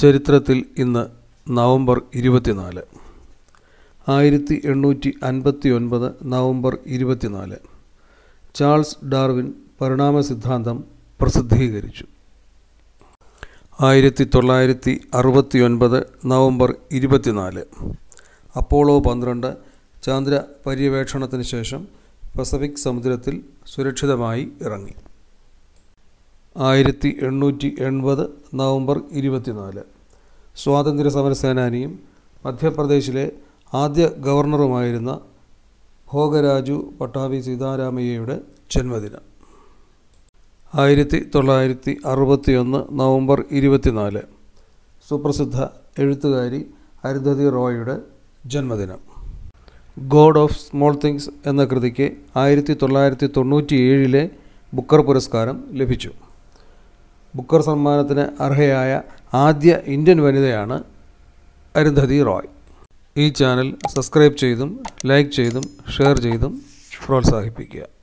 ചരിത്രത്തിൽ ഇന്ന് നവംബർ ഇരുപത്തിനാല് ആയിരത്തി എണ്ണൂറ്റി അൻപത്തി ഒൻപത് നവംബർ ഇരുപത്തിനാല് ചാൾസ് ഡാർവിൻ പരിണാമ സിദ്ധാന്തം പ്രസിദ്ധീകരിച്ചു ആയിരത്തി തൊള്ളായിരത്തി അറുപത്തി ഒൻപത് നവംബർ ഇരുപത്തിനാല് അപ്പോളോ പന്ത്രണ്ട് ചാന്ദ്ര പര്യവേക്ഷണത്തിന് ശേഷം പസഫിക് സമുദ്രത്തിൽ സുരക്ഷിതമായി ഇറങ്ങി ആയിരത്തി എണ്ണൂറ്റി എൺപത് നവംബർ ഇരുപത്തിനാല് സ്വാതന്ത്ര്യ സമര സേനാനിയും മധ്യപ്രദേശിലെ ആദ്യ ഗവർണറുമായിരുന്ന ഭോഗരാജു പട്ടാഭി സീതാരാമയ്യയുടെ ജന്മദിനം ആയിരത്തി തൊള്ളായിരത്തി അറുപത്തിയൊന്ന് നവംബർ ഇരുപത്തിനാല് സുപ്രസിദ്ധ എഴുത്തുകാരി അരുന്ധതി റോയുടെ ജന്മദിനം ഗോഡ് ഓഫ് സ്മോൾ തിങ്സ് എന്ന കൃതിക്ക് ആയിരത്തി തൊള്ളായിരത്തി തൊണ്ണൂറ്റി ഏഴിലെ ബുക്കർ പുരസ്കാരം ലഭിച്ചു ബുക്കർ സമ്മാനത്തിന് അർഹയായ ആദ്യ ഇന്ത്യൻ വനിതയാണ് അരുന്ധതി റോയ് ഈ ചാനൽ സബ്സ്ക്രൈബ് ചെയ്തും ലൈക്ക് ചെയ്തും ഷെയർ ചെയ്തും പ്രോത്സാഹിപ്പിക്കുക